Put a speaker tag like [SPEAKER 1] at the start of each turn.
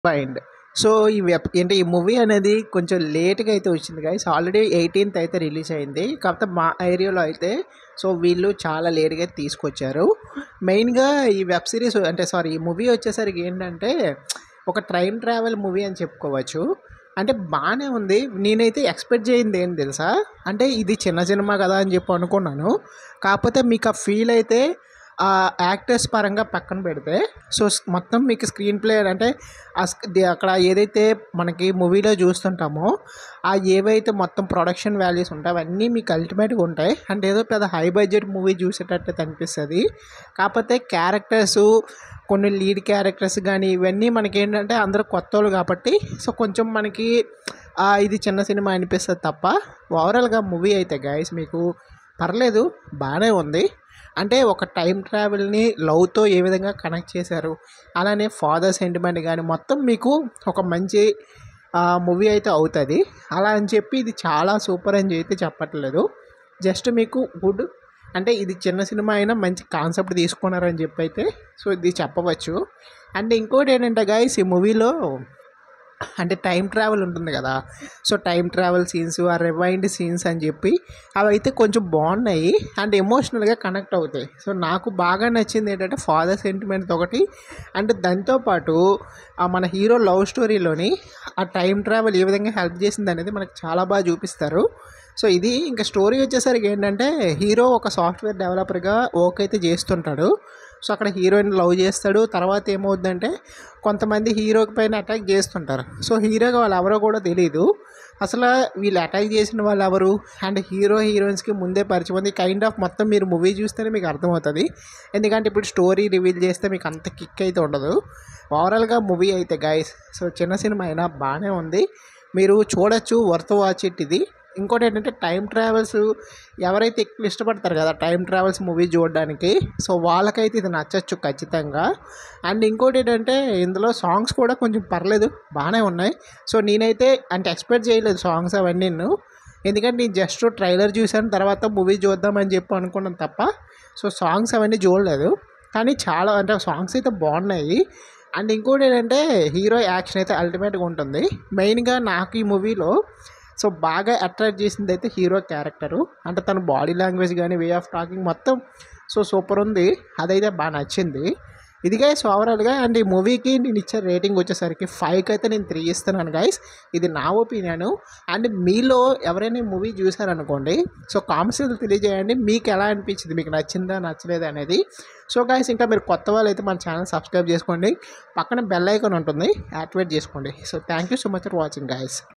[SPEAKER 1] mind so ఈ web ఏంటి ఈ మూవీ అనేది కొంచెం లేట్గా అయితే వచ్చింది గైస్ ఆల్రెడీ ఎయిటీన్త్ అయితే రిలీజ్ అయింది కాకపోతే మా ఏరియాలో అయితే సో వీళ్ళు చాలా లేట్గా తీసుకొచ్చారు మెయిన్గా ఈ వెబ్ సిరీస్ అంటే సారీ ఈ మూవీ వచ్చేసరికి ఏంటంటే ఒక ట్రైన్ ట్రావెల్ మూవీ అని చెప్పుకోవచ్చు అంటే బాగానే ఉంది నేనైతే ఎక్స్పెక్ట్ చేయింది ఏంటి తెలుసా అంటే ఇది చిన్న సినిమా కదా అని చెప్పి అనుకున్నాను కాకపోతే మీకు ఆ ఫీల్ అయితే ఆ యాక్టర్స్ పరంగా పక్కన పెడితే సో స్- మొత్తం మీకు స్క్రీన్ ప్లే అంటే ఆ స్క్- ది- అక్కడ ఏదైతే మనకి మూవీలో చూస్తుంటామో ఆ ఏవైతే మొత్తం ప్రొడక్షన్ వాల్యూస్ ఉంటాయి అవన్నీ మీకు అల్టిమేట్గా ఉంటాయి అంటే ఏదో పెద్ద హై బడ్జెట్ మూవీ చూసేటట్టు అనిపిస్తుంది కాకపోతే క్యారెక్టర్స్ కొన్ని లీడ్ క్యారెక్టర్స్ కానీ ఇవన్నీ మనకి ఏంటంటే అందరూ కొత్త వాళ్ళు కాబట్టి సో కొంచెం మనకి ఆ, ఇది చిన్న సినిమా అనిపిస్తుంది తప్ప ఓవరాల్గా మూవీ అయితే గైస్ మీకు పర్లేదు బాగానే ఉంది అంటే ఒక టైం ట్రావెల్ని లవ్తో ఏ విధంగా కనెక్ట్ చేశారు అలానే ఫాదర్ సెంటిమెంట్ కానీ మొత్తం మీకు ఒక మంచి మూవీ అయితే అవుతుంది అలా అని చెప్పి ఇది చాలా సూపర్ అని అయితే చెప్పట్లేదు జస్ట్ మీకు గుడ్ అంటే ఇది చిన్న సినిమా అయినా మంచి కాన్సెప్ట్ తీసుకున్నారని చెప్పి అయితే సో ఇది చెప్పవచ్చు అండ్ ఇంకోటి ఏంటంటే గాయస్ ఈ మూవీలో అంటే టైం ట్రావెల్ ఉంటుంది కదా సో టైం ట్రావెల్ సీన్స్ ఆ రివైండ్ సీన్స్ అని చెప్పి అవి అయితే కొంచెం బాగున్నాయి అండ్ ఎమోషనల్గా కనెక్ట్ అవుతాయి సో నాకు బాగా నచ్చింది ఏంటంటే ఫాదర్ సెంటిమెంట్ ఒకటి అండ్ దాంతోపాటు ఆ మన హీరో లవ్ స్టోరీలోని ఆ టైం ట్రావెల్ ఏ విధంగా హెల్ప్ చేసింది అనేది మనకు చాలా బాగా చూపిస్తారు సో ఇది ఇంకా స్టోరీ వచ్చేసరికి ఏంటంటే హీరో ఒక సాఫ్ట్వేర్ డెవలపర్గా వర్క్ అయితే చేస్తుంటాడు సో అక్కడ హీరోయిన్ లవ్ చేస్తాడు తర్వాత ఏమవుతుందంటే కొంతమంది హీరో పైన అటాక్ చేస్తుంటారు సో హీరోగా వాళ్ళు ఎవరో కూడా తెలియదు అసలు వీళ్ళు అటాక్ చేసిన వాళ్ళు ఎవరు అండ్ హీరో హీరోయిన్స్కి ముందే పరిచయం ఉంది కైండ్ ఆఫ్ మొత్తం మీరు మూవీ చూస్తేనే మీకు అర్థమవుతుంది ఎందుకంటే ఇప్పుడు స్టోరీ రివీల్ చేస్తే మీకు అంత కిక్ అయితే ఉండదు ఓవరాల్గా మూవీ అయితే గైస్ సో చిన్న సినిమా అయినా బాగానే ఉంది మీరు చూడొచ్చు వర్త్ వాచ్ ఇట్ ఇది ఇంకోటి ఏంటంటే టైం ట్రావెల్స్ ఎవరైతే ఎక్కువ ఇష్టపడతారు కదా టైం ట్రావెల్స్ మూవీ చూడడానికి సో వాళ్ళకైతే ఇది నచ్చచ్చు ఖచ్చితంగా అండ్ ఇంకోటి ఏంటంటే ఇందులో సాంగ్స్ కూడా కొంచెం పర్లేదు బాగానే ఉన్నాయి సో నేనైతే అంటే ఎక్స్పెక్ట్ చేయలేదు సాంగ్స్ అవన్నీ ఎందుకంటే నేను జస్ట్ ట్రైలర్ చూసాను తర్వాత మూవీ చూద్దామని చెప్పి అనుకున్నాను తప్ప సో సాంగ్స్ అవన్నీ చూడలేదు కానీ చాలా అంటే సాంగ్స్ అయితే బాగున్నాయి అండ్ ఇంకోటి ఏంటంటే హీరో యాక్షన్ అయితే అల్టిమేట్గా ఉంటుంది మెయిన్గా నాకు ఈ మూవీలో సో బాగా అట్రాక్ట్ చేసింది అయితే హీరో క్యారెక్టరు అంటే తన బాడీ లాంగ్వేజ్ కానీ వే ఆఫ్ టాకింగ్ మొత్తం సో సూపర్ ఉంది అదైతే బాగా నచ్చింది ఇది గైస్ ఓవరాల్గా అండ్ ఈ మూవీకి నేను ఇచ్చే రేటింగ్ వచ్చేసరికి ఫైవ్కి అయితే నేను త్రీ ఇస్తున్నాను గైస్ ఇది నా ఒపీనియన్ అండ్ మీలో ఎవరైనా ఈ మూవీ చూసారనుకోండి సో కామెంట్స్ తెలియజేయండి మీకు ఎలా అనిపించింది మీకు నచ్చిందా నచ్చలేదా అనేది సో గైస్ ఇంకా మీరు కొత్త వాళ్ళు అయితే మన ఛానల్ సబ్స్క్రైబ్ చేసుకోండి పక్కన బెల్ ఐకాన్ ఉంటుంది యాక్టివేట్ చేసుకోండి so thank you so much for watching guys